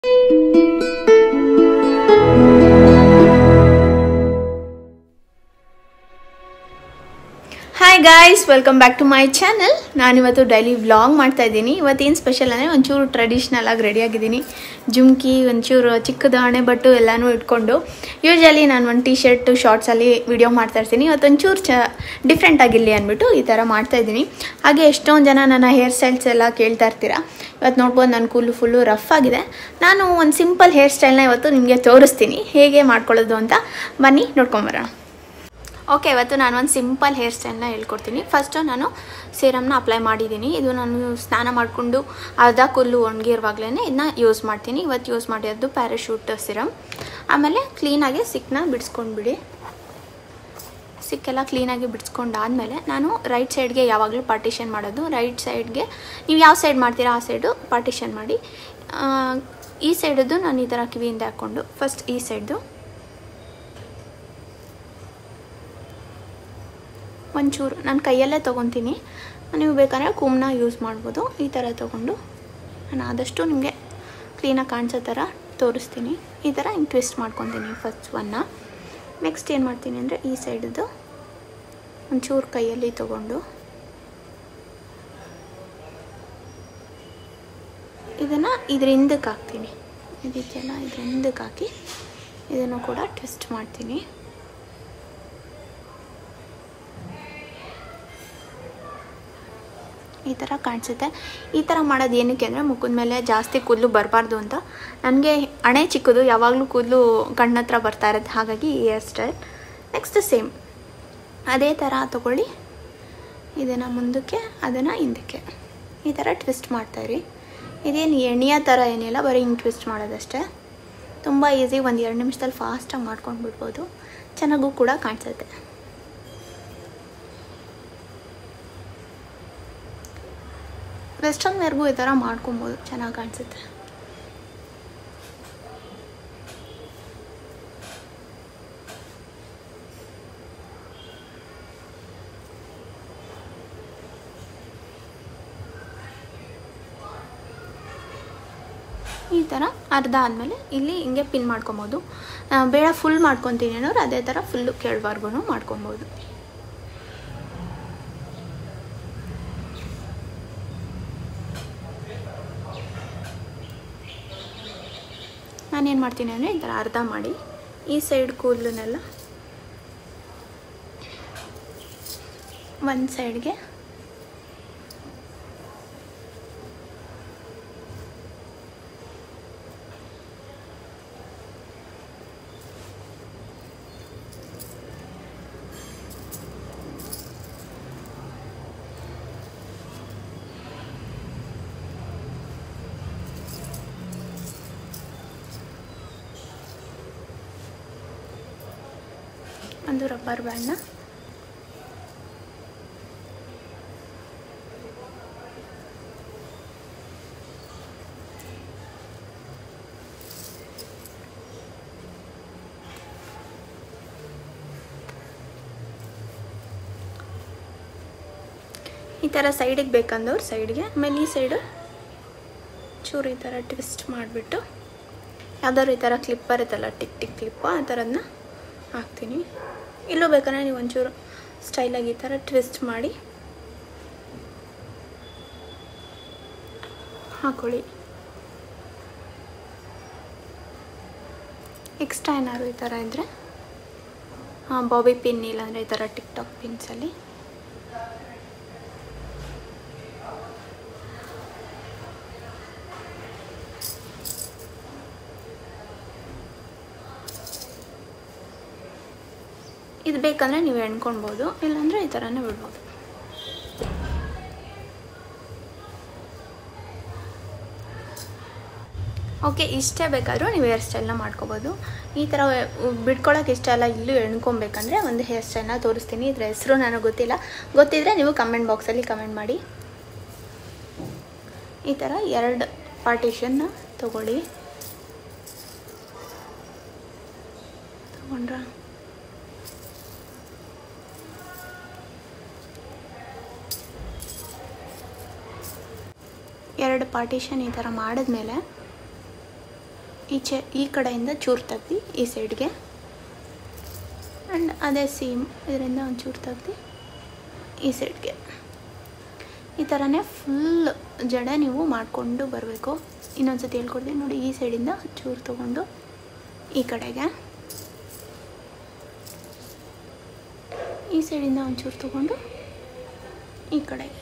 hi guys welcome back to my channel ನಾನಿವತ್ತು daily vlog ಮಾಡ್ತಾ ಇದ್ದೀನಿ ಇವತ್ತೇನು ಸ್ಪೆಷಲ್ ಅಂದರೆ ಒಂಚೂರು ಟ್ರೆಡಿಷ್ನಲ್ ಆಗಿ ರೆಡಿಯಾಗಿದ್ದೀನಿ ಜುಮ್ಕಿ ಒಂಚೂರು ಚಿಕ್ಕದು ಹಣೆ ಬಟ್ಟು ಎಲ್ಲನೂ ಇಟ್ಕೊಂಡು ಯೂಶಲಿ ನಾನು ಒಂದು ಟಿ ಶರ್ಟು ಶಾರ್ಟ್ಸಲ್ಲಿ ವಿಡಿಯೋ ಮಾಡ್ತಾ ಇರ್ತೀನಿ ಇವತ್ತು ಒಂಚೂರು ಚ ಡಿಫ್ರೆಂಟ್ ಆಗಿರಲಿ ಅಂದ್ಬಿಟ್ಟು ಈ ಥರ ಮಾಡ್ತಾ ಇದ್ದೀನಿ ಹಾಗೆ ಎಷ್ಟೊಂದು ಜನ ನನ್ನ ಹೇರ್ ಸ್ಟೈಲ್ಸ್ ಎಲ್ಲ ಕೇಳ್ತಾ ಇರ್ತೀರಾ ಇವತ್ತು ನೋಡ್ಬೋದು ನನ್ನ ಕೂಲು ಫುಲ್ಲು ರಫ್ ಆಗಿದೆ ನಾನು ಒಂದು ಸಿಂಪಲ್ ಹೇರ್ ಸ್ಟೈಲ್ನ ಇವತ್ತು ನಿಮಗೆ ತೋರಿಸ್ತೀನಿ ಹೇಗೆ ಮಾಡ್ಕೊಳ್ಳೋದು ಅಂತ ಬನ್ನಿ ನೋಡ್ಕೊಂಬರೋಣ ಓಕೆ ಇವತ್ತು ನಾನು ಒಂದು ಸಿಂಪಲ್ ಹೇರ್ ಸ್ಟೈಲ್ನ ಹೇಳ್ಕೊಡ್ತೀನಿ ಫಸ್ಟು ನಾನು ಸೀರಮ್ನ ಅಪ್ಲೈ ಮಾಡಿದ್ದೀನಿ ಇದು ನಾನು ಸ್ನಾನ ಮಾಡಿಕೊಂಡು ಅರ್ಧ ಕೂದಲು ಒಣಗಿರುವಾಗಲೇ ಇದನ್ನ ಯೂಸ್ ಮಾಡ್ತೀನಿ ಇವತ್ತು ಯೂಸ್ ಮಾಡಿರೋದು ಪ್ಯಾರಾಶೂಟ್ ಸಿರಮ್ ಆಮೇಲೆ ಕ್ಲೀನಾಗಿ ಸಿಕ್ಕನ್ನ ಬಿಡಿಸ್ಕೊಂಡ್ಬಿಡಿ ಸಿಕ್ಕೆಲ್ಲ ಕ್ಲೀನಾಗಿ ಬಿಡಿಸ್ಕೊಂಡಾದಮೇಲೆ ನಾನು ರೈಟ್ ಸೈಡ್ಗೆ ಯಾವಾಗಲೂ ಪಾರ್ಟಿಷನ್ ಮಾಡೋದು ರೈಟ್ ಸೈಡ್ಗೆ ನೀವು ಯಾವ ಸೈಡ್ ಮಾಡ್ತೀರಾ ಆ ಸೈಡು ಪಾರ್ಟಿಷನ್ ಮಾಡಿ ಆ, ಈ ಸೈಡದ್ದು ನಾನು ಈ ಥರ ಕಿವಿಯಿಂದ ಹಾಕ್ಕೊಂಡು ಫಸ್ಟ್ ಈ ಸೈಡ್ದು ಒಂಚೂರು ನಾನು ಕೈಯಲ್ಲೇ ತೊಗೊತೀನಿ ನೀವು ಬೇಕಾದ್ರೆ ಕೂಮ್ನ ಯೂಸ್ ಮಾಡ್ಬೋದು ಈ ಥರ ತೊಗೊಂಡು ನಾನು ಆದಷ್ಟು ನಿಮಗೆ ಕ್ಲೀನಾಗಿ ಕಾಣಿಸೋ ಥರ ತೋರಿಸ್ತೀನಿ ಈ ಥರ ಹಿಂಗೆ ಟ್ವಿಸ್ಟ್ ಮಾಡ್ಕೊತೀನಿ ಫಸ್ಟ್ ಒನ್ನ ನೆಕ್ಸ್ಟ್ ಏನು ಮಾಡ್ತೀನಿ ಅಂದರೆ ಈ ಸೈಡದ್ದು ಒಂಚೂರು ಕೈಯಲ್ಲಿ ತೊಗೊಂಡು ಇದನ್ನು ಇದ್ರ ಹಿಂದಕ್ಕೆ ಹಾಕ್ತೀನಿ ಇದಕ್ಕೆಲ್ಲ ಇದ್ರ ಹಿಂದಕ್ಕೆ ಹಾಕಿ ಇದನ್ನು ಕೂಡ ಟ್ವಿಸ್ಟ್ ಮಾಡ್ತೀನಿ ಈ ಥರ ಕಾಣಿಸುತ್ತೆ ಈ ಥರ ಮಾಡೋದು ಏನಕ್ಕೆ ಅಂದರೆ ಮುಖದ ಮೇಲೆ ಜಾಸ್ತಿ ಕೂದಲು ಬರಬಾರ್ದು ಅಂತ ನನಗೆ ಹಣೆ ಚಿಕ್ಕದು ಯಾವಾಗಲೂ ಕೂದಲು ಕಣ್ಣತ್ರ ಬರ್ತಾ ಇರುತ್ತೆ ಹಾಗಾಗಿ ಈ ಹೇರ್ ಸ್ಟೈಲ್ ನೆಕ್ಸ್ಟ್ ಸೇಮ್ ಅದೇ ಥರ ತಗೊಳ್ಳಿ ಇದನ್ನು ಮುಂದಕ್ಕೆ ಅದನ್ನು ಹಿಂದಕ್ಕೆ ಈ ಥರ ಟ್ವಿಸ್ಟ್ ಮಾಡ್ತಾಯಿರಿ ಇದೇನು ಎಣ್ಣೆಯ ಥರ ಏನಿಲ್ಲ ಬರೀ ಹಿಂಗೆ ಟ್ವಿಸ್ಟ್ ಮಾಡೋದಷ್ಟೇ ತುಂಬ ಈಸಿ ಒಂದು ಎರಡು ನಿಮಿಷದಲ್ಲಿ ಫಾಸ್ಟಾಗಿ ಮಾಡ್ಕೊಂಡು ಬಿಡ್ಬೋದು ಚೆನ್ನಾಗೂ ಕೂಡ ಕಾಣಿಸುತ್ತೆ ವೆಸ್ಟರ್ನ್ ವೇರ್ಗೂ ಈ ಥರ ಮಾಡ್ಕೊಬೋದು ಚೆನ್ನಾಗಿ ಕಾಣಿಸುತ್ತೆ ಈ ಥರ ಅರ್ಧ ಆದಮೇಲೆ ಇಲ್ಲಿ ಹಿಂಗೆ ಪಿನ್ ಮಾಡ್ಕೊಬೋದು ಆ, ಬೇಡ ಫುಲ್ ಮಾಡ್ಕೊತೀನಿ ಅನ್ನೋರು ಅದೇ ಥರ ಫುಲ್ಲು ಕೆಳವರ್ಗು ಮಾಡ್ಕೊಬೋದು ನಾನೇನು ಮಾಡ್ತೀನಿ ಅಂದರೆ ಈ ಥರ ಅರ್ಧ ಮಾಡಿ ಈ ಸೈಡ್ ಕೂದಲನ್ನೆಲ್ಲ ಒಂದು ಸೈಡ್ಗೆ ಒಂದು ರಬ್ಬರ್ ಬ್ಯಾಂಡ್ನ ಈ ಥರ ಸೈಡಿಗೆ ಬೇಕಂದವ್ರು ಸೈಡ್ಗೆ ಆಮೇಲೆ ಈ ಸೈಡು ಚೂರು ಈ ಥರ ಟ್ವಿಸ್ಟ್ ಮಾಡಿಬಿಟ್ಟು ಯಾವ್ದಾದ್ರು ಈ ಥರ ಕ್ಲಿಪ್ ಬರುತ್ತಲ್ಲ ಟಿಕ್ ಟಿಕ್ ಕ್ಲಿಪ್ಪು ಆ ಥರದನ್ನ ಹಾಕ್ತೀನಿ ಇಲ್ಲೂ ಬೇಕಾದ್ರೆ ನೀವು ಒಂಚೂರು ಸ್ಟೈಲಾಗಿ ಈ ಥರ ಟ್ವಿಸ್ಟ್ ಮಾಡಿ ಹಾಕೊಳ್ಳಿ ಎಕ್ಸ್ಟ್ರಾ ಏನಾದ್ರು ಈ ಥರ ಇದ್ದರೆ ಹಾಂ ಬಾಬಿ ಪಿನ್ ಇಲ್ಲಾಂದರೆ ಈ ಥರ ಟಿಕ್ ಟಾಕ್ ಪಿನ್ಸಲ್ಲಿ ಇದು ಬೇಕಂದರೆ ನೀವು ಎಣ್ಕೊಳ್ಬೋದು ಇಲ್ಲಾಂದರೆ ಈ ಥರನೇ ಬಿಡ್ಬೋದು ಓಕೆ ಇಷ್ಟೇ ಬೇಕಾದರೂ ನೀವು ಹೇರ್ ಸ್ಟೈಲ್ನ ಮಾಡ್ಕೋಬೋದು ಈ ಥರ ಬಿಡ್ಕೊಳ್ಳೋಕೆ ಇಷ್ಟ ಅಲ್ಲ ಇಲ್ಲೂ ಎಣ್ಕೊಬೇಕಂದ್ರೆ ಒಂದು ಹೇರ್ ಸ್ಟೈಲ್ನ ತೋರಿಸ್ತೀನಿ ಇದ್ರ ಹೆಸರು ನನಗೆ ಗೊತ್ತಿಲ್ಲ ಗೊತ್ತಿದ್ದರೆ ನೀವು ಕಮೆಂಟ್ ಬಾಕ್ಸಲ್ಲಿ ಕಮೆಂಟ್ ಮಾಡಿ ಈ ಥರ ಎರಡು ಪಾರ್ಟಿಷನ್ನ ತಗೊಳ್ಳಿ ತಗೊಂಡ್ರ ಎರಡು ಪಾರ್ಟಿಷನ್ ಈ ಥರ ಮಾಡಿದ್ಮೇಲೆ ಈಚೆ ಈ ಕಡೆಯಿಂದ ಚೂರು ತೆಗ್ದು ಈ ಸೈಡ್ಗೆ ಆ್ಯಂಡ್ ಅದೇ ಸೇಮ್ ಇದರಿಂದ ಒಂಚೂರು ತೆಗ್ದು ಈ ಸೈಡ್ಗೆ ಈ ಥರನೇ ಫುಲ್ ಜಡ ನೀವು ಮಾಡಿಕೊಂಡು ಬರಬೇಕು ಇನ್ನೊಂದು ಸತಿ ಹೇಳ್ಕೊಡ್ತೀನಿ ನೋಡಿ ಈ ಸೈಡಿಂದ ಚೂರು ತೊಗೊಂಡು ಈ ಕಡೆಗೆ ಈ ಸೈಡಿಂದ ಒಂಚೂರು ತೊಗೊಂಡು ಈ ಕಡೆಗೆ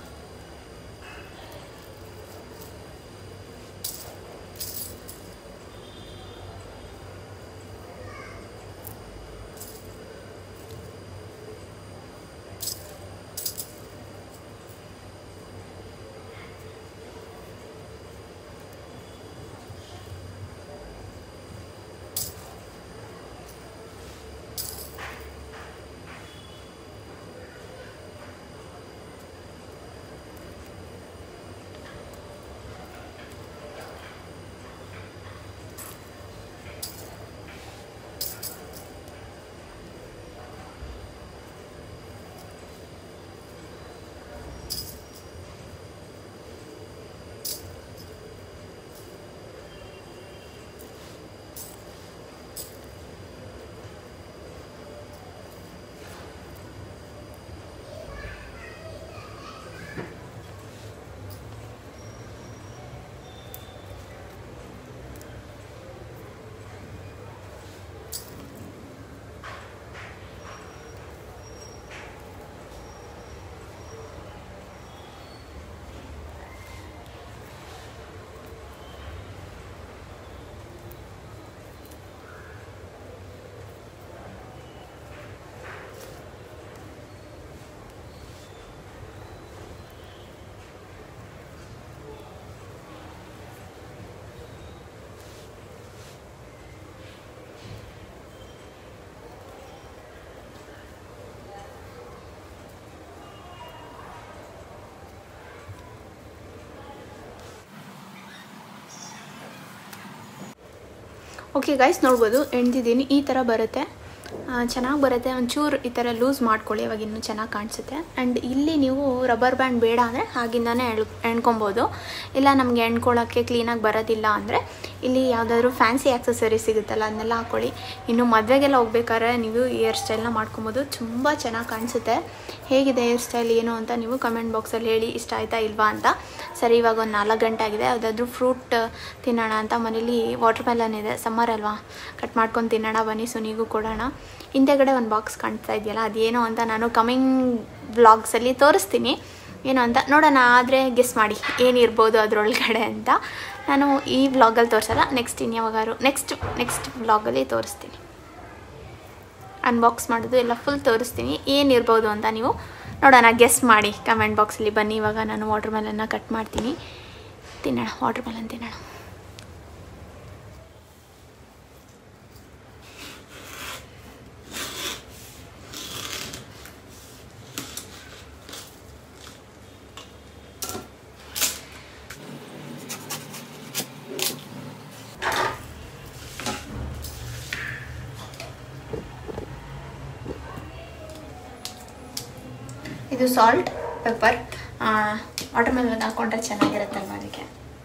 ಓಕೆ ಗೈಸ್ ನೋಡ್ಬೋದು ಎಣ್ದಿದ್ದೀನಿ ಈ ಥರ ಬರುತ್ತೆ ಚೆನ್ನಾಗಿ ಬರುತ್ತೆ ಒಂಚೂರು ಈ ಥರ ಲೂಸ್ ಮಾಡ್ಕೊಳ್ಳಿ ಅವಾಗ ಇನ್ನೂ ಚೆನ್ನಾಗಿ ಕಾಣಿಸುತ್ತೆ ಆ್ಯಂಡ್ ಇಲ್ಲಿ ನೀವು ರಬ್ಬರ್ ಬ್ಯಾಂಡ್ ಬೇಡ ಅಂದರೆ ಆಗಿಂದಾನೇ ಎಳ್ ಎಣ್ಕೊಬೋದು ಇಲ್ಲ ನಮಗೆ ಎಣ್ಕೊಳ್ಳೋಕ್ಕೆ ಕ್ಲೀನಾಗಿ ಬರೋದಿಲ್ಲ ಅಂದರೆ ಇಲ್ಲಿ ಯಾವುದಾದ್ರೂ ಫ್ಯಾನ್ಸಿ ಆಕ್ಸಸರೀಸ್ ಸಿಗುತ್ತಲ್ಲ ಅದನ್ನೆಲ್ಲ ಹಾಕ್ಕೊಳ್ಳಿ ಇನ್ನು ಮದುವೆಗೆಲ್ಲ ಹೋಗ್ಬೇಕಾದ್ರೆ ನೀವು ಏರ್ ಸ್ಟೈಲ್ನ ಮಾಡ್ಕೊಬೋದು ತುಂಬ ಚೆನ್ನಾಗಿ ಕಾಣಿಸುತ್ತೆ ಹೇಗಿದೆ ಹೇರ್ ಸ್ಟೈಲ್ ಏನು ಅಂತ ನೀವು ಕಮೆಂಟ್ ಬಾಕ್ಸಲ್ಲಿ ಹೇಳಿ ಇಷ್ಟ ಆಯ್ತಾ ಇಲ್ವಾ ಅಂತ ಸರಿ ಇವಾಗ ಒಂದು ನಾಲ್ಕು ಗಂಟೆ ಆಗಿದೆ ಯಾವುದಾದ್ರೂ ಫ್ರೂಟ್ ತಿನ್ನೋಣ ಅಂತ ಮನೇಲಿ ವಾಟರ್ ಮೆಲನ್ ಇದೆ ಸಮ್ಮರ್ ಅಲ್ವಾ ಕಟ್ ಮಾಡ್ಕೊಂಡು ತಿನ್ನೋಣ ಬನ್ನಿ ಸುನಿಗೂ ಕೊಡೋಣ ಹಿಂದೆಗಡೆ ಒಂದು ಬಾಕ್ಸ್ ಕಾಣ್ತಾ ಇದೆಯಲ್ಲ ಅದೇನೋ ಅಂತ ನಾನು ಕಮಿಂಗ್ ಬ್ಲಾಗ್ಸಲ್ಲಿ ತೋರಿಸ್ತೀನಿ ಏನು ಅಂತ ನೋಡೋಣ ಆದರೆ ಗೆಸ್ ಮಾಡಿ ಏನಿರ್ಬೋದು ಅದರೊಳಗಡೆ ಅಂತ ನಾನು ಈ ವ್ಲಾಗಲ್ಲಿ ತೋರಿಸಲ್ಲ ನೆಕ್ಸ್ಟ್ ಇನ್ಯಾವಾಗಾರು ನೆಕ್ಸ್ಟ್ ನೆಕ್ಸ್ಟ್ ವ್ಲಾಗಲ್ಲಿ ತೋರಿಸ್ತೀನಿ ಅನ್ಬಾಕ್ಸ್ ಮಾಡೋದು ಎಲ್ಲ ಫುಲ್ ತೋರಿಸ್ತೀನಿ ಏನಿರ್ಬೋದು ಅಂತ ನೀವು ನೋಡೋಣ ಗೆಸ್ ಮಾಡಿ ಕಮೆಂಟ್ ಬಾಕ್ಸಲ್ಲಿ ಬನ್ನಿ ಇವಾಗ ನಾನು ವಾಟರ್ ಮೆಲನ್ನ ಕಟ್ ಮಾಡ್ತೀನಿ ತಿನ್ನೋಣ ವಾಟರ್ ಮೆಲನ್ ತಿನ್ನೋಣ ಇದು ಸಾಲ್ಟ್ ಪೆಪ್ಪರ್ ವಾಟರ್ ಮೆಲನ್ ಹಾಕೊಂಡ್ರೆ ಚೆನ್ನಾಗಿರುತ್ತಲ್ವ ಅದಕ್ಕೆ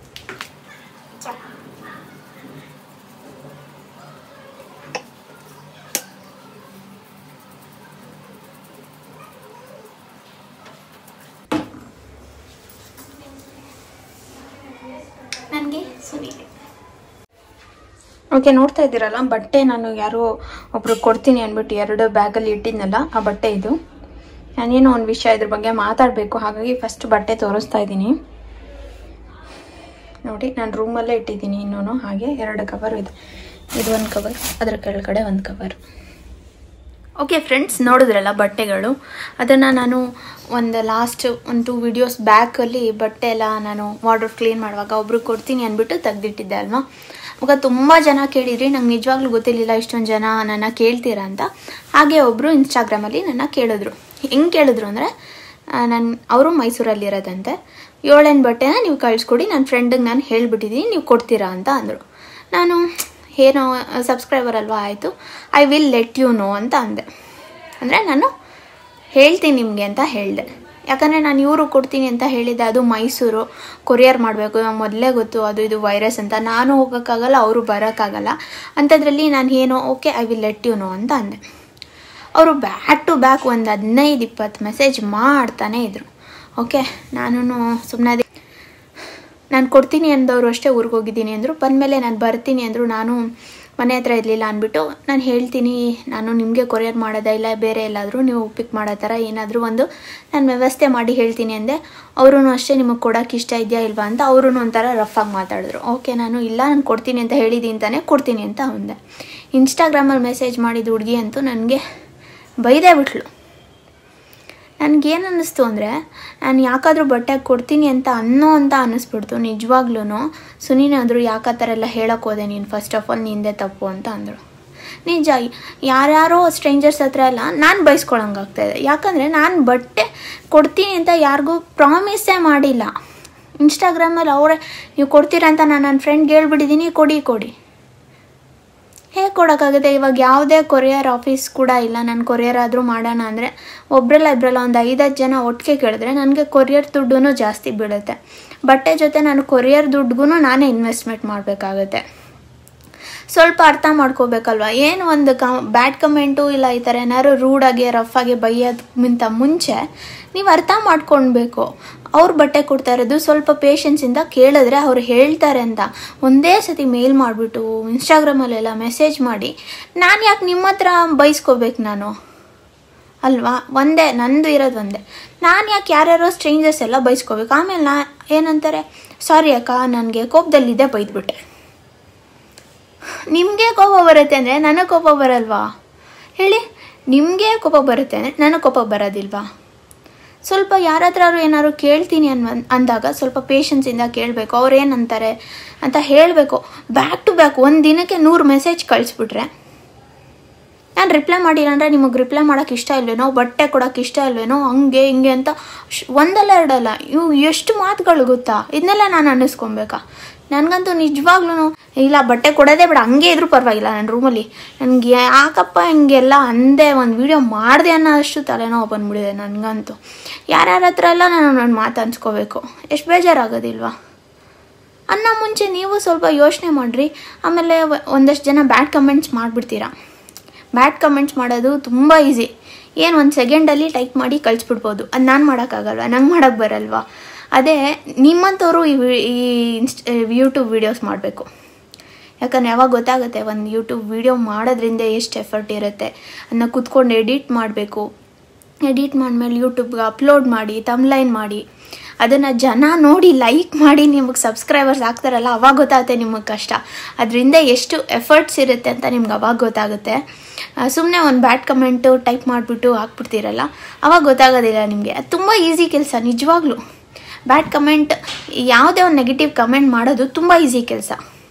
ನನಗೆ ಸುನಿಗೆ ಓಕೆ ನೋಡ್ತಾ ಇದ್ದೀರಲ್ಲ ಬಟ್ಟೆ ನಾನು ಯಾರೋ ಒಬ್ರು ಕೊಡ್ತೀನಿ ಅಂದ್ಬಿಟ್ಟು ಎರಡು ಬ್ಯಾಗಲ್ಲಿ ಇಟ್ಟಿದ್ನಲ್ಲ ಆ ಬಟ್ಟೆ ಇದು ನಾನೇನೋ ಒಂದು ವಿಷಯ ಇದ್ರ ಬಗ್ಗೆ ಮಾತಾಡಬೇಕು ಹಾಗಾಗಿ ಫಸ್ಟ್ ಬಟ್ಟೆ ತೋರಿಸ್ತಾ ಇದ್ದೀನಿ ನೋಡಿ ನಾನು ರೂಮಲ್ಲೇ ಇಟ್ಟಿದ್ದೀನಿ ಇನ್ನೂ ಹಾಗೆ ಎರಡು ಕವರ್ ಇದೆ ಇದು ಒಂದು ಕವರ್ ಅದರ ಕೆಳಗಡೆ ಒಂದು ಕವರ್ ಓಕೆ ಫ್ರೆಂಡ್ಸ್ ನೋಡಿದ್ರಲ್ಲ ಬಟ್ಟೆಗಳು ಅದನ್ನು ನಾನು ಒಂದು ಲಾಸ್ಟ್ ಒಂದು ಟೂ ವಿಡಿಯೋಸ್ ಬ್ಯಾಕಲ್ಲಿ ಬಟ್ಟೆ ಎಲ್ಲ ನಾನು ವಾರ್ಡ್ರೋಬ್ ಕ್ಲೀನ್ ಮಾಡುವಾಗ ಒಬ್ರು ಕೊಡ್ತೀನಿ ಅಂದ್ಬಿಟ್ಟು ತೆಗ್ದಿಟ್ಟಿದ್ದೆ ಅಲ್ವಾ ಇವಾಗ ತುಂಬ ಜನ ಕೇಳಿದ್ರಿ ನಂಗೆ ನಿಜವಾಗ್ಲೂ ಗೊತ್ತಿರಲಿಲ್ಲ ಇಷ್ಟೊಂದು ಜನ ನನ್ನ ಕೇಳ್ತೀರಾ ಅಂತ ಹಾಗೆ ಒಬ್ಬರು ಇನ್ಸ್ಟಾಗ್ರಾಮಲ್ಲಿ ನನ್ನ ಕೇಳಿದ್ರು ಹೆಂಗೆ ಕೇಳಿದ್ರು ಅಂದರೆ ನಾನು ಅವರು ಮೈಸೂರಲ್ಲಿರೋದಂತೆ ಏಳೆಂಟು ಬಟ್ಟೆನ ನೀವು ಕಳಿಸ್ಕೊಡಿ ನನ್ನ ಫ್ರೆಂಡಿಗೆ ನಾನು ಹೇಳಿಬಿಟ್ಟಿದ್ದೀನಿ ನೀವು ಕೊಡ್ತೀರಾ ಅಂತ ಅಂದರು ನಾನು ಏನೋ ಸಬ್ಸ್ಕ್ರೈಬರ್ ಅಲ್ವಾ ಆಯಿತು I will let you know ಅಂತ ಅಂದೆ ಅಂದರೆ ನಾನು ಹೇಳ್ತೀನಿ ನಿಮಗೆ ಅಂತ ಹೇಳಿದೆ ಯಾಕಂದರೆ ನಾನು ಇವರು ಕೊಡ್ತೀನಿ ಅಂತ ಹೇಳಿದ್ದೆ ಅದು ಮೈಸೂರು ಕೊರಿಯರ್ ಮಾಡಬೇಕು ಮೊದಲೇ ಗೊತ್ತು ಅದು ಇದು ವೈರಸ್ ಅಂತ ನಾನು ಹೋಗೋಕ್ಕಾಗಲ್ಲ ಅವರು ಬರೋಕ್ಕಾಗಲ್ಲ ಅಂಥದ್ರಲ್ಲಿ ನಾನು ಏನೋ okay I will let you know ಅಂತ ಅಂದೆ ಅವರು ಬ್ಯಾಕ್ ಟು ಬ್ಯಾಕ್ ಒಂದು ಹದಿನೈದು ಇಪ್ಪತ್ತು ಮೆಸೇಜ್ ಮಾಡ್ತಾನೇ ಇದ್ರು ಓಕೆ ನಾನು ಸುಮ್ಮನೆ ನಾನು ಕೊಡ್ತೀನಿ ಅಂದವರು ಅಷ್ಟೇ ಊರಿಗೆ ಹೋಗಿದ್ದೀನಿ ಅಂದರು ಬಂದಮೇಲೆ ನಾನು ಬರ್ತೀನಿ ಅಂದರು ನಾನು ಮನೆ ಹತ್ರ ಇರಲಿಲ್ಲ ಅಂದ್ಬಿಟ್ಟು ನಾನು ಹೇಳ್ತೀನಿ ನಾನು ನಿಮಗೆ ಕೊರಿಯರ್ ಮಾಡೋದ ಇಲ್ಲ ಬೇರೆ ಎಲ್ಲಾದರೂ ನೀವು ಪಿಕ್ ಮಾಡೋ ಥರ ಏನಾದರೂ ಒಂದು ನಾನು ವ್ಯವಸ್ಥೆ ಮಾಡಿ ಹೇಳ್ತೀನಿ ಅಂದೆ ಅವರು ಅಷ್ಟೇ ನಿಮಗೆ ಕೊಡೋಕೆ ಇಷ್ಟ ಇದೆಯಾ ಇಲ್ವಾ ಅಂತ ಅವರು ಒಂಥರ ರಫಾಗಿ ಮಾತಾಡಿದ್ರು ಓಕೆ ನಾನು ಇಲ್ಲ ನಾನು ಕೊಡ್ತೀನಿ ಅಂತ ಹೇಳಿದ್ದೀನಿ ತಾನೇ ಕೊಡ್ತೀನಿ ಅಂತ ಅಂದೆ ಇನ್ಸ್ಟಾಗ್ರಾಮಲ್ಲಿ ಮೆಸೇಜ್ ಮಾಡಿದ ಹುಡುಗಿ ಅಂತೂ ನನಗೆ ಬೈದೇ ಬಿಟ್ಲು ನನಗೇನು ಅನ್ನಿಸ್ತು ಅಂದರೆ ನಾನು ಯಾಕಾದರೂ ಬಟ್ಟೆ ಕೊಡ್ತೀನಿ ಅಂತ ಅನ್ನೋ ಅಂತ ಅನ್ನಿಸ್ಬಿಡ್ತು ನಿಜವಾಗ್ಲೂ ಸುನೀನೆ ಅಂದರು ಯಾಕೆ ಆ ಥರ ಎಲ್ಲ ಹೇಳೋಕೆ ಹೋದೆ ನೀನು ಫಸ್ಟ್ ಆಫ್ ಆಲ್ ನಿಂದೆ ತಪ್ಪು ಅಂತ ಅಂದರು ನಿಜ ಯಾರ್ಯಾರೋ ಸ್ಟ್ರೇಂಜರ್ಸ್ ಹತ್ರ ಎಲ್ಲ ನಾನು ಬೈಸ್ಕೊಳಂಗಾಗ್ತಾಯಿದೆ ಯಾಕಂದರೆ ನಾನು ಬಟ್ಟೆ ಕೊಡ್ತೀನಿ ಅಂತ ಯಾರಿಗೂ ಪ್ರಾಮಿಸೇ ಮಾಡಿಲ್ಲ ಇನ್ಸ್ಟಾಗ್ರಾಮಲ್ಲಿ ಅವರೇ ನೀವು ಕೊಡ್ತೀರಾ ಅಂತ ನಾನು ನನ್ನ ಫ್ರೆಂಡ್ಗೆ ಹೇಳ್ಬಿಟ್ಟಿದ್ದೀನಿ ಕೊಡಿ ಕೊಡಿ ಹೇಗೆ ಕೊಡೋಕ್ಕಾಗುತ್ತೆ ಇವಾಗ ಯಾವುದೇ ಕೊರಿಯರ್ ಆಫೀಸ್ ಕೂಡ ಇಲ್ಲ ನಾನು ಕೊರಿಯರ್ ಆದರೂ ಮಾಡೋಣ ಅಂದರೆ ಒಬ್ಬರಲ್ಲ ಇಬ್ಬರಲ್ಲ ಒಂದು ಐದತ್ತು ಜನ ಒಟ್ಟಿಗೆ ಕೇಳಿದ್ರೆ ನನಗೆ ಕೊರಿಯರ್ ದುಡ್ಡು ಜಾಸ್ತಿ ಬೀಳುತ್ತೆ ಬಟ್ಟೆ ಜೊತೆ ನಾನು ಕೊರಿಯರ್ ದುಡ್ಡಿಗೂ ನಾನೇ ಇನ್ವೆಸ್ಟ್ಮೆಂಟ್ ಮಾಡಬೇಕಾಗುತ್ತೆ ಸ್ವಲ್ಪ ಅರ್ಥ ಮಾಡ್ಕೋಬೇಕಲ್ವ ಏನು ಒಂದು ಕ ಬ್ಯಾಡ್ ಕಮೆಂಟು ಇಲ್ಲ ಈ ಥರ ಏನಾದ್ರು ರೂಡಾಗಿ ರಫಾಗಿ ಬೈಯೋದಕ್ಕಿಂತ ಮುಂಚೆ ನೀವು ಅರ್ಥ ಮಾಡ್ಕೊಳ್ಬೇಕು ಅವ್ರು ಬಟ್ಟೆ ಕೊಡ್ತಾ ಇರೋದು ಸ್ವಲ್ಪ ಪೇಷನ್ಸಿಂದ ಕೇಳಿದ್ರೆ ಅವ್ರು ಹೇಳ್ತಾರೆ ಅಂತ ಒಂದೇ ಸತಿ ಮೇಲ್ ಮಾಡಿಬಿಟ್ಟು ಇನ್ಸ್ಟಾಗ್ರಾಮಲ್ಲೆಲ್ಲ ಮೆಸೇಜ್ ಮಾಡಿ ನಾನು ಯಾಕೆ ನಿಮ್ಮ ಹತ್ರ ಬೈಸ್ಕೋಬೇಕು ನಾನು ಅಲ್ವಾ ಒಂದೇ ನಂದು ಇರೋದು ಒಂದೇ ನಾನು ಯಾಕೆ ಯಾರ್ಯಾರೋ ಸ್ಟ್ರೇಂಜರ್ಸ್ ಎಲ್ಲ ಬೈಸ್ಕೋಬೇಕು ಆಮೇಲೆ ನಾ ಏನಂತಾರೆ ಸಾರಿ ಅಕ್ಕ ನನಗೆ ಕೋಪದಲ್ಲಿದ್ದೆ ಬೈದ್ಬಿಟ್ಟೆ ನಿಮಗೆ ಕೋಪ ಬರುತ್ತೆ ಅಂದರೆ ನನಗೆ ಕೋಪ ಬರಲ್ವಾ ಹೇಳಿ ನಿಮಗೆ ಕೋಪ ಬರುತ್ತೆ ಅಂದರೆ ನನಗೆ ಕೋಪ ಬರೋದಿಲ್ವಾ ಸ್ವಲ್ಪ ಯಾರ ಹತ್ರ ಏನಾದ್ರು ಕೇಳ್ತೀನಿ ಅನ್ವ ಅಂದಾಗ ಸ್ವಲ್ಪ ಪೇಷನ್ಸಿಂದ ಕೇಳಬೇಕು ಅವ್ರು ಏನಂತಾರೆ ಅಂತ ಹೇಳಬೇಕು ಬ್ಯಾಕ್ ಟು ಬ್ಯಾಕ್ ಒಂದು ದಿನಕ್ಕೆ ನೂರು ಮೆಸೇಜ್ ಕಳಿಸ್ಬಿಟ್ರೆ ನಾನು ರಿಪ್ಲೈ ಮಾಡಿಲ್ಲ ಅಂದರೆ ನಿಮಗೆ ರಿಪ್ಲೈ ಮಾಡೋಕ್ಕೆ ಇಷ್ಟ ಇಲ್ವೇನೋ ಬಟ್ಟೆ ಕೊಡೋಕ್ಕೆ ಇಷ್ಟ ಇಲ್ವೇನೋ ಹಂಗೆ ಹಿಂಗೆ ಅಂತ ಶ್- ಒಂದಲ್ಲ ಎರಡಲ್ಲ ಇವು ಎಷ್ಟು ಮಾತುಗಳು ಗೊತ್ತಾ ಇದನ್ನೆಲ್ಲ ನಾನು ಅನ್ನಿಸ್ಕೊಬೇಕಾ ನನಗಂತೂ ನಿಜವಾಗ್ಲೂ ಇಲ್ಲ ಬಟ್ಟೆ ಕೊಡೋದೇ ಬೇಡ ಹಂಗೆ ಇದ್ರೂ ಪರವಾಗಿಲ್ಲ ನನ್ನ ರೂಮಲ್ಲಿ ನನಗೆ ಯಾಕಪ್ಪ ಹಿಂಗೆಲ್ಲ ಅಂದೆ ಒಂದು ವಿಡಿಯೋ ಮಾಡಿದೆ ಅನ್ನೋ ಅಷ್ಟು ತಲೆನೋವು ಬಂದ್ಬಿಡಿದೆ ನನಗಂತೂ ಯಾರ್ಯಾರ ಹತ್ರ ಎಲ್ಲ ನಾನು ನನ್ನ ಮಾತು ಅನ್ಸ್ಕೋಬೇಕು ಎಷ್ಟು ಬೇಜಾರಾಗೋದಿಲ್ವಾ ಅನ್ನೋ ಮುಂಚೆ ನೀವು ಸ್ವಲ್ಪ ಯೋಚನೆ ಮಾಡಿರಿ ಆಮೇಲೆ ಒ- ಒಂದಷ್ಟು ಜನ ಬ್ಯಾಡ್ ಕಮೆಂಟ್ಸ್ ಮಾಡಿಬಿಡ್ತೀರಾ ಬ್ಯಾಡ್ ಕಮೆಂಟ್ಸ್ ಮಾಡೋದು ತುಂಬ ಈಸಿ ಏನು ಒಂದು ಸೆಕೆಂಡಲ್ಲಿ ಟೈಪ್ ಮಾಡಿ ಕಳಿಸ್ಬಿಡ್ಬೋದು ಅದು ನಾನು ಮಾಡೋಕ್ಕಾಗಲ್ವ ನಂಗೆ ಮಾಡೋಕ್ಕೆ ಬರಲ್ವಾ ಅದೇ ನಿಮ್ಮಂಥವ್ರು ಈ ವಿ- ಈ ಇನ್ಸ್ಟ್ ಯೂಟ್ಯೂಬ್ ವೀಡಿಯೋಸ್ ಮಾಡಬೇಕು ಯಾಕಂದ್ರೆ ಯಾವಾಗ ಗೊತ್ತಾಗುತ್ತೆ ಒಂದು ಯೂಟ್ಯೂಬ್ ವೀಡಿಯೋ ಮಾಡೋದ್ರಿಂದ ಎಷ್ಟು ಎಫರ್ಟ್ ಇರುತ್ತೆ ಅದನ್ನ ಕುತ್ಕೊಂಡು ಎಡಿಟ್ ಮಾಡಬೇಕು ಎಡಿಟ್ ಮಾಡಿದ್ಮೇಲೆ ಯೂಟ್ಯೂಬ್ಗೆ ಅಪ್ಲೋಡ್ ಮಾಡಿ ತಮ್ಲೈನ್ ಮಾಡಿ ಅದನ್ನು ಜನ ನೋಡಿ ಲೈಕ್ ಮಾಡಿ ನಿಮಗೆ ಸಬ್ಸ್ಕ್ರೈಬರ್ಸ್ ಆಗ್ತಾರಲ್ಲ ಅವಾಗ ಗೊತ್ತಾಗುತ್ತೆ ನಿಮಗೆ ಕಷ್ಟ ಅದರಿಂದ ಎಷ್ಟು ಎಫರ್ಟ್ಸ್ ಇರುತ್ತೆ ಅಂತ ನಿಮ್ಗೆ ಅವಾಗ ಗೊತ್ತಾಗುತ್ತೆ ಸುಮ್ಮನೆ ಒಂದು ಬ್ಯಾಡ್ ಕಮೆಂಟು ಟೈಪ್ ಮಾಡಿಬಿಟ್ಟು ಹಾಕ್ಬಿಡ್ತೀರಲ್ಲ ಅವಾಗ ಗೊತ್ತಾಗೋದಿಲ್ಲ ನಿಮಗೆ ಅದು ತುಂಬ ಈಸಿ ಕೆಲಸ ನಿಜವಾಗ್ಲೂ ಬ್ಯಾಡ್ ಕಮೆಂಟ್ ಯಾವುದೇ ಒಂದು ನೆಗೆಟಿವ್ ಕಮೆಂಟ್ ಮಾಡೋದು ತುಂಬ ಈಸಿ ಕೆಲಸ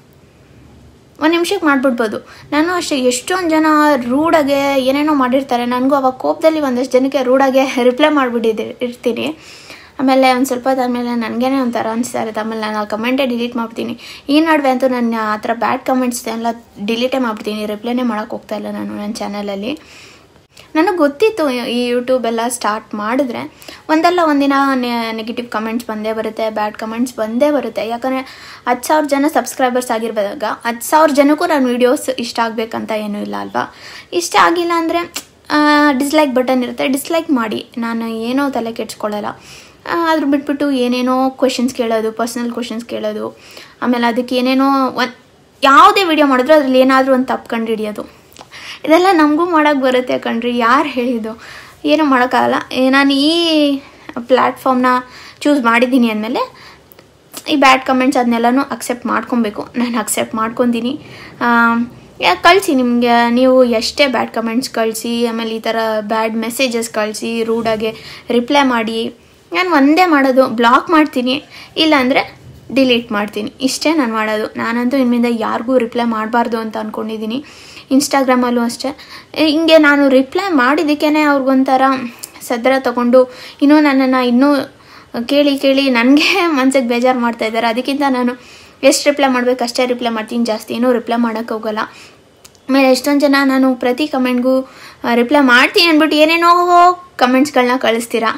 ಒಂದು ನಿಮಿಷಕ್ಕೆ ಮಾಡಿಬಿಡ್ಬೋದು ನಾನು ಅಷ್ಟೇ ಎಷ್ಟೊಂದು ಜನ ರೂಡಾಗೆ ಏನೇನೋ ಮಾಡಿರ್ತಾರೆ ನನಗೂ ಅವಾಗ ಕೋಪದಲ್ಲಿ ಒಂದಷ್ಟು ಜನಕ್ಕೆ ರೂಡಾಗೆ ರಿಪ್ಲೈ ಮಾಡಿಬಿಟ್ಟಿದ್ದೆ ಇರ್ತೀನಿ ಆಮೇಲೆ ಒಂದು ಸ್ವಲ್ಪ ಹೊತ್ತಾದ್ಮೇಲೆ ನನಗೇನೆ ಒಂಥರ ಅನಿಸ್ತಾ ಇರುತ್ತೆ ಆಮೇಲೆ ನಾನು ಆ ಕಮೆಂಟೇ ಡಿಲೀಟ್ ಮಾಡ್ತೀನಿ ಈ ನಡುವೆ ಅಂತೂ ನನ್ನ ಆ ಥರ ಬ್ಯಾಡ್ ಕಮೆಂಟ್ಸ್ ಎಲ್ಲ ಡಿಲೀಟೇ ಮಾಡ್ಬಿಡ್ತೀನಿ ರಿಪ್ಲೈನೇ ಮಾಡೋಕ್ಕೆ ಹೋಗ್ತಾ ಇಲ್ಲ ನಾನು ನನ್ನ ಚಾನಲಲ್ಲಿ ನನಗೆ ಗೊತ್ತಿತ್ತು ಈ ಯೂಟ್ಯೂಬ್ ಎಲ್ಲ ಸ್ಟಾರ್ಟ್ ಮಾಡಿದ್ರೆ ಒಂದಲ್ಲ ಒಂದಿನ ನೆಗೆಟಿವ್ ಕಮೆಂಟ್ಸ್ ಬಂದೇ ಬರುತ್ತೆ ಬ್ಯಾಡ್ ಕಮೆಂಟ್ಸ್ ಬಂದೇ ಬರುತ್ತೆ ಯಾಕಂದರೆ ಹತ್ತು ಸಾವಿರ ಜನ ಸಬ್ಸ್ಕ್ರೈಬರ್ಸ್ ಆಗಿರುವಾಗ ಹತ್ತು ಸಾವಿರ ಜನಕ್ಕೂ ನನ್ನ ವೀಡಿಯೋಸ್ ಇಷ್ಟ ಆಗಬೇಕಂತ ಏನೂ ಇಲ್ಲ ಅಲ್ವಾ ಇಷ್ಟ ಆಗಿಲ್ಲ ಅಂದರೆ ಡಿಸ್ಲೈಕ್ ಬಟನ್ ಇರುತ್ತೆ ಡಿಸ್ಲೈಕ್ ಮಾಡಿ ನಾನು ಏನೋ ತಲೆ ಕೆಡ್ಸ್ಕೊಳ್ಳಲ್ಲ ಆ, ಅದ್ರ ಬಿಟ್ಬಿಟ್ಟು ಏನೇನೋ ಕ್ವೆಶನ್ಸ್ ಕೇಳೋದು ಪರ್ಸ್ನಲ್ ಕ್ವೆಶನ್ಸ್ ಕೇಳೋದು ಆಮೇಲೆ ಅದಕ್ಕೆ ಏನೇನೋ ಒಂದು ಯಾವುದೇ ವಿಡಿಯೋ ಮಾಡಿದ್ರು ಅದ್ರಲ್ಲಿ ಏನಾದರೂ ಒಂದು ತಪ್ಪು ಕಂಡು ಹಿಡಿಯೋದು ಇದೆಲ್ಲ ನಮಗೂ ಮಾಡೋಕ್ಕೆ ಬರುತ್ತೆ ಕಣ್ರಿ ಯಾರು ಹೇಳಿದ್ದು ಏನೂ ಮಾಡೋಕ್ಕಾಗಲ್ಲ ಏ, ನಾನು ಈ ಪ್ಲ್ಯಾಟ್ಫಾರ್ಮ್ನ ಚೂಸ್ ಮಾಡಿದ್ದೀನಿ ಅಂದಮೇಲೆ ಈ ಬ್ಯಾಡ್ ಕಮೆಂಟ್ಸ್ ಅದನ್ನೆಲ್ಲನೂ ಅಕ್ಸೆಪ್ಟ್ ಮಾಡ್ಕೊಬೇಕು ನಾನು ಅಕ್ಸೆಪ್ಟ್ ಮಾಡ್ಕೊತೀನಿ ಯಾಕೆ ಕಳಿಸಿ ನಿಮಗೆ ನೀವು ಎಷ್ಟೇ ಬ್ಯಾಡ್ ಕಮೆಂಟ್ಸ್ ಕಳಿಸಿ ಆಮೇಲೆ ಈ ಥರ ಬ್ಯಾಡ್ ಮೆಸೇಜಸ್ ಕಳಿಸಿ ರೂಡಾಗೆ ರಿಪ್ಲೈ ಮಾಡಿ ನಾನು ಒಂದೇ ಮಾಡೋದು ಬ್ಲಾಕ್ ಮಾಡ್ತೀನಿ ಇಲ್ಲಾಂದರೆ ಡಿಲೀಟ್ ಮಾಡ್ತೀನಿ ಇಷ್ಟೇ ನಾನು ಮಾಡೋದು ನಾನಂತೂ ಇನ್ಮಿಂದ ಯಾರಿಗೂ ರಿಪ್ಲೈ ಮಾಡಬಾರ್ದು ಅಂತ ಅಂದ್ಕೊಂಡಿದ್ದೀನಿ ಇನ್ಸ್ಟಾಗ್ರಾಮಲ್ಲೂ ಅಷ್ಟೇ ಏ, ಹಿಂಗೆ ನಾನು ರಿಪ್ಲೈ ಮಾಡಿದ್ದಕ್ಕೇ ಅವ್ರಿಗೊಂಥರ ಸದ್ರ ತಗೊಂಡು ಇನ್ನೂ ನನ್ನನ್ನು ಇನ್ನೂ ಕೇಳಿ ಕೇಳಿ ನನಗೆ ಮನ್ಸಿಗೆ ಬೇಜಾರು ಮಾಡ್ತಾ ಇದ್ದಾರೆ ಅದಕ್ಕಿಂತ ನಾನು ಎಷ್ಟು ರಿಪ್ಲೈ ಮಾಡಬೇಕು ಅಷ್ಟೇ ರಿಪ್ಲೈ ಮಾಡ್ತೀನಿ ಜಾಸ್ತಿ ಏನೂ ರಿಪ್ಲೈ ಮಾಡೋಕ್ಕೆ ಹೋಗಲ್ಲ ಆಮೇಲೆ ಎಷ್ಟೊಂದು ಜನ ನಾನು ಪ್ರತಿ ಕಮೆಂಟ್ಗೂ ರಿಪ್ಲೈ ಮಾಡ್ತೀನಿ ಅಂದ್ಬಿಟ್ಟು ಏನೇನೋ ಕಮೆಂಟ್ಸ್ಗಳನ್ನ ಕಳಿಸ್ತೀರಾ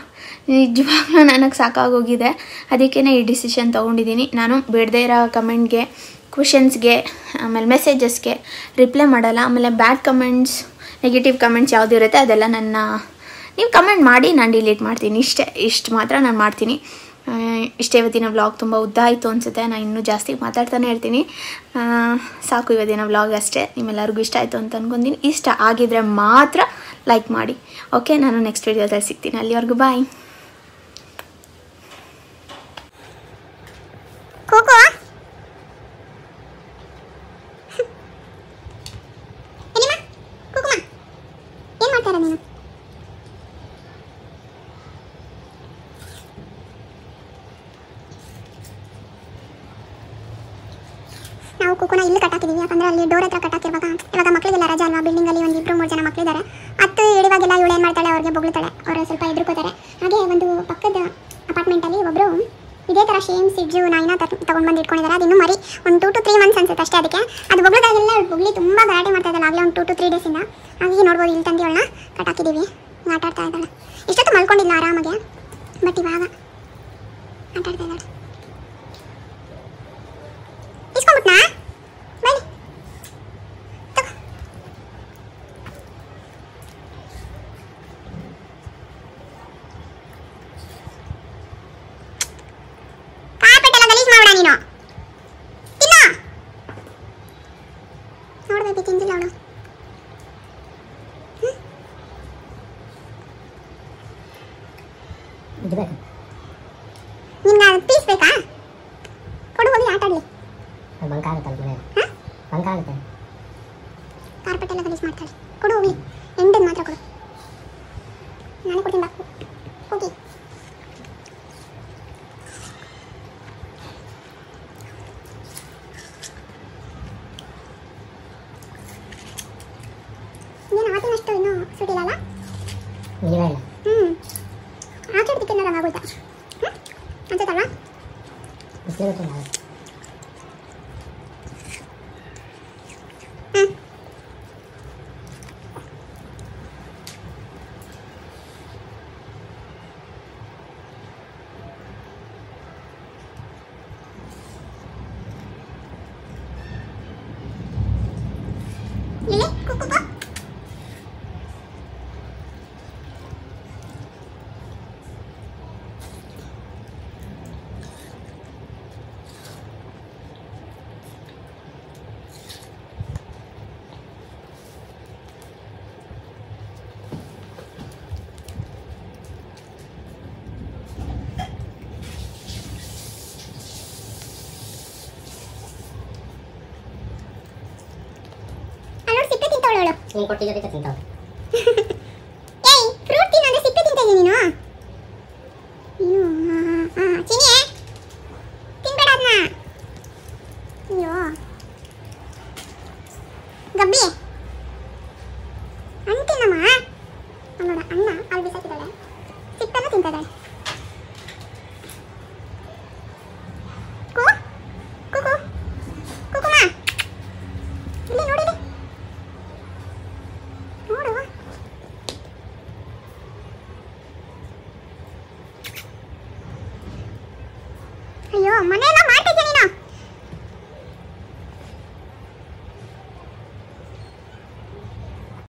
ನಿಜವಾಗ್ಲೂ ನನಗೆ ಸಾಕಾಗೋಗಿದೆ ಅದಕ್ಕೇ ಈ ಡಿಸಿಷನ್ ತೊಗೊಂಡಿದ್ದೀನಿ ನಾನು ಬೇಡದೇ ಇರೋ ಕಮೆಂಟ್ಗೆ ಕ್ವಶನ್ಸ್ಗೆ ಆಮೇಲೆ ಮೆಸೇಜಸ್ಗೆ ರಿಪ್ಲೈ ಮಾಡಲ್ಲ ಆಮೇಲೆ ಬ್ಯಾಡ್ ಕಮೆಂಟ್ಸ್ ನೆಗೆಟಿವ್ ಕಮೆಂಟ್ಸ್ ಯಾವುದು ಇರುತ್ತೆ ಅದೆಲ್ಲ ನನ್ನ ನೀವು ಕಮೆಂಟ್ ಮಾಡಿ ನಾನು ಡಿಲೀಟ್ ಮಾಡ್ತೀನಿ ಇಷ್ಟೇ ಇಷ್ಟು ಮಾತ್ರ ನಾನು ಮಾಡ್ತೀನಿ ಆ, ಇಷ್ಟೇ ಇವತ್ತಿನ ವ್ಲಾಗ್ ತುಂಬ ಉದ್ದ ಆಯಿತು ಅನಿಸುತ್ತೆ ನಾನು ಇನ್ನೂ ಜಾಸ್ತಿ ಮಾತಾಡ್ತಾನೆ ಇರ್ತೀನಿ ಆ, ಸಾಕು ಇವತ್ತಿನ ವ್ಲಾಗ್ ಅಷ್ಟೇ ನಿಮ್ಮೆಲ್ಲರಿಗೂ ಇಷ್ಟ ಆಯಿತು ಅಂತ ಅನ್ಕೊಂತೀನಿ ಇಷ್ಟ ಆಗಿದ್ರೆ ಮಾತ್ರ ಲೈಕ್ ಮಾಡಿ ಓಕೆ ನಾನು ನೆಕ್ಸ್ಟ್ ವೀಡಿಯೋದಲ್ಲಿ ಸಿಗ್ತೀನಿ ಅಲ್ಲಿವರೆಗೂ ಬಾಯ್ ಕೋಕೋ ಎಲ್ಲಿಮ್ಮ ಕುಕುಮ ಏನ್ ಮಾಡ್ತಾರ ನೀನು ನಾವು ಕುಕುನ ಇಲ್ಲಿ ಕಟ್ಟಾಕಿದೀವಿ ಯಾಕಂದ್ರೆ ಅಲ್ಲಿ ಡೋರ್ ಹತ್ರ ಕಟ್ಟಾಕಿರುವಾಗ ಇವಾಗ ಮಕ್ಕಳಿಗೆಲ್ಲ ರಜಾ ಅಲ್ವಾ ಬಿಲ್ಡಿಂಗ್ ಅಲ್ಲಿ ಒಂದು ಇಬ್ರು ಮೂರು ಜನ ಮಕ್ಕಳಿದ್ದಾರೆ ಹತ್ತು ಇಳಿವಾಗೆಲ್ಲ ಇವಳು ಏನು ಮಾಡ್ತಾಳೆ ಅವ್ರಿಗೆ ಬೊಗಳ್ತಾಳೆ ಅವರು ಸ್ವಲ್ಪ ಎದುರ್ಕೋತಾರೆ ಹಾಗೆ ಒಂದು ಪಕ್ಕದ ಅಪಾರ್ಟ್ಮೆಂಟ್ ಅಲ್ಲಿ ಒಬ್ರು ಇದೇ ತರ ಸೇಮ್ ಸಿಡ್ಜು ನಾಯಿನ ತಗೊಂಡ್ ಬಂದು ಇಟ್ಕೊಂಡಿದ್ದಾರೆ ಅದು ಇನ್ನೂ ಮರಿ ಒಂದು ಟೂ ಟು ತ್ರೀ ಮಂತ್ಸ್ ಅನ್ಸುತ್ತೆ ಅಷ್ಟೇ ಅದಕ್ಕೆ ಅದು ಬೊಗ್ಳದಾಗೆಲ್ಲ ಬೊಗ್ಲಿ ತುಂಬಾ ಗಲಾಟೆ ಮಾಡ್ತಾ ಇದ್ದಲ್ಲ ಆಗಲೇ ಒಂದು ಟೂ ಟು ತ್ರೀ ಡೇಸಿಂದ ಹಾಗಾಗಿ ನೋಡ್ಬೋದು ಇಲ್ಲಿ ತಂದು ಅವಳನ್ನ ಕಟ್ಟಾಕಿದ್ದೀವಿ ಆಟ ಆಡ್ತಾ ಇದ್ದಾಳೆ ಇಷ್ಟೊತ್ತು ಮಲ್ಕೊಂಡಿಲ್ಲ ಆರಾಮಾಗೆ ಬಟ್ ಇವಾಗ ಆಟ ಆಡ್ತಾ ಇದ್ದಾಳೆ ಇಸ್ಕೊಂಬಿಟ್ನಾ ಬನ್ನಿ ತಗೋ ಕಾರ್ಪೆಟ್ ಎಲ್ಲ ಗಲೀಜ್ ಮಾಡ್ಬೇಡ ನೀನು ತಿನ್ನು ನೋಡ್ಬೇಕು ತಿಂದಿಲ್ಲ ಅವಳು ಇದು ಬೇಕು ನಿಮ್ಗೆ ಪೀಸ್ ಬೇಕಾ ಕೊಡು ಹೋಗಿ ಆಟ ಆಡ್ಲಿ ಅದು ಬಂಕ ಆಗುತ್ತೆ ಅಂತ ಮನೆ ಹಾಂ ಬಂಕ ಆಗುತ್ತೆ ಕಾರ್ಪೆಟ್ ಎಲ್ಲ ಗಲೀಜ್ ಮಾಡ್ತಾಳೆ ಕೊಡು ಹೋಗಿ ಎಂಡದ್ ಮಾತ್ರ ಕೊಡು ನಾನೇ ಕೊಡ್ತೀನಿ ಬಾ ಹೋಗಿ ಏನು ಆವತ್ತಿನಷ್ಟು ಇನ್ನೂ ಸುಟ್ಟಿಲ್ಲ ಅಲ್ಲ ನೀವೇ ಇಲ್ಲ ಹ್ಞೂ ಆಚಾಡ್ತಿಕ್ಕೆ ಏನಾರ ಆಗೋಯ್ತಾ ಹ್ಞೂ ಅನ್ಸುತ್ತಲ್ವಾ ಬಿಸಿಲು ಗೊತ್ತಿಲ್ಲ ಹ್ಞೂ ಎಲೆ ಕುಕ್ಕು ಅಲ್ಲೋಡು ಸಿಪ್ಪೆ ತಿಂತಾವಳು ಅವಳು ನೀನು ಕೊಟ್ಟಿದ್ದಕ್ಕೆ ತಿಂತಾವೆ ಏಯ್ ಫ್ರೂಟ್ ತಿನ್ನಂದ್ರೆ ಸಿಪ್ಪೆ ತಿಂತಾ ಇದೀಯ ನೀನು ನೀನು ಹಾ, ಹಾ, ಚಿನಿ ತಿನ್ಬೇಡ ಅದನ್ನ ಅಯ್ಯೋ ಗಬ್ಬಿ ಹಣ್ಣು ತಿನ್ನಮ್ಮ ನೋಡ ಅಣ್ಣ ಅಲ್ಲಿ ಬಿಸಾಕಿದ್ದಾಳೆ ಸಿಪ್ಪೆಲ್ಲ ತಿಂತಿದ್ದಾಳೆ ಕು ಕುಕು ಕುಕುಮ ಇಲ್ಲಿ ನೋಡಿಲಿ ನೋಡು ಅಯ್ಯೋ ಮನೆಯೆಲ್ಲ